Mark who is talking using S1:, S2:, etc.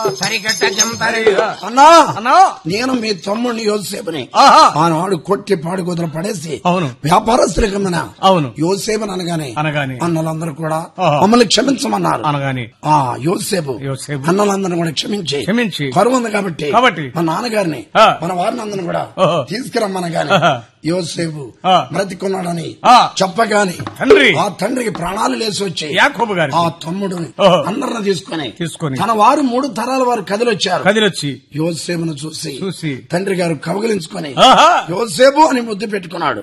S1: సరికట్ట చెంతరి
S2: అన్నా
S3: అన్నా
S2: నేను మీ తమ్ముడిని యోసేపుని
S3: ఆహా
S2: ఆనాడు కొట్టి పాడుకోతలు పడేసి
S3: అవును
S2: వ్యాపారస్తులకి మన
S3: అవును
S2: యోసేపుని అనగానే
S3: అనగానే
S2: అన్నలందరూ కూడా
S3: ఆహా.
S2: మమ్మల్ని క్షమించమన్నారు
S3: అనగానే
S2: ఆ యోసేపు
S3: యోసేపు.
S2: అన్నలందరిని కూడా క్షమించి
S3: క్షమించి.
S2: కరువు ఉంది కాబట్టి
S3: కాబట్టి.
S2: మా నాన్నగారిని
S3: ఆ.
S2: మన వారిని అందరిని కూడా
S3: ఓహో.
S2: తీసుకురమ్మనగానే
S3: ఆహా.
S2: యోసేపు
S3: ఆ.
S2: బ్రతికున్నాడని
S3: ఆ.
S2: చెప్పగాని
S3: తండ్రి
S2: ఆ తండ్రికి ప్రాణాలు లేచి వచ్చి
S3: యాకోబు గారి
S2: ఆ తమ్ముడు
S3: ఓహో.
S2: అందరిని తీసుకొని
S3: తీసుకొని.
S2: తన వారు మూడు తరాల వారు కదిలొచ్చారు
S3: కదిలొచ్చి
S2: యోసేపును చూసి
S3: చూసి.
S2: తండ్రి గారు కవగలించుకొని
S3: ఆహా
S2: యోసేపు అని ముద్దు పెట్టుకున్నాడు